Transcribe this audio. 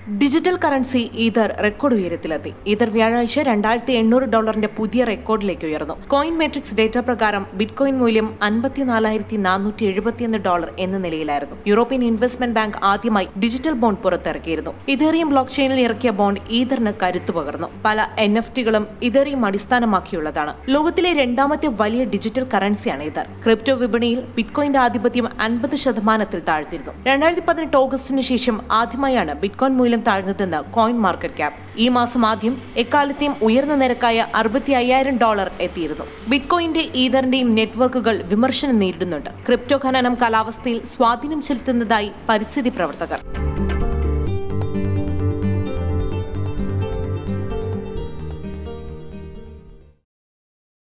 digital currency ether record ഉയരത്തിലെത്തി ether വ്യാഴാഴ്ച രണ്ടായിരത്തി എണ്ണൂറ് ഡോളറിന്റെ പുതിയ റെക്കോർഡിലേക്ക് ഉയർന്നു കോയിൻ മെട്രിക്സ് ഡേറ്റ പ്രകാരം ബിറ്റ്കോയിൻ മൂല്യം അൻപത്തിനാലായിരത്തി നാനൂറ്റി എഴുപത്തിയൊന്ന് ഡോളർ എന്ന നിലയിലായിരുന്നു യൂറോപ്യൻ ഇൻവെസ്റ്റ്മെന്റ് ബാങ്ക് ആദ്യമായി ഡിജിറ്റൽ ബോണ്ട് പുറത്തിറക്കിയിരുന്നു ഇതേറിയം ബ്ലോക്ക് ചെയിനിൽ ഇറക്കിയ ബോണ്ട് ഈതറിന് കരുത്തു പകർന്നു പല എൻ എഫ് ടികളും ഇതേറിയം അടിസ്ഥാനമാക്കിയുള്ളതാണ് ലോകത്തിലെ രണ്ടാമത്തെ വലിയ ഡിജിറ്റൽ കറൻസിയാണ് ഈതർ ക്രിപ്റ്റോ വിപണിയിൽ ബിറ്റ്കോയിന്റെ ആധിപത്യം അൻപത് ശതമാനത്തിൽ താഴ്ത്തിരുന്നു രണ്ടായിരത്തി പതിനെട്ട് ഓഗസ്റ്റിന് ശേഷം ആദ്യമായാണ് ബിറ്റ്കോയിൻ മൂല്യം താഴ്ന്നതെന്ന് കോയിൻ മാർക്കറ്റ് ക്യാപ് ഈ മാസം ആദ്യം എക്കാലത്തെയും ഉയർന്ന നിരക്കായ അറുപത്തി അയ്യായിരം ഡോളർ എത്തിയിരുന്നു ബിറ്റ്കോയിന്റെ ഈതറിന്റെയും നെറ്റ്വർക്കുകൾ വിമർശനം നേരിടുന്നുണ്ട് ക്രിപ്റ്റോ ഖനനം കാലാവസ്ഥയിൽ സ്വാധീനം ചെലുത്തുന്നതായി പരിസ്ഥിതി പ്രവർത്തകർ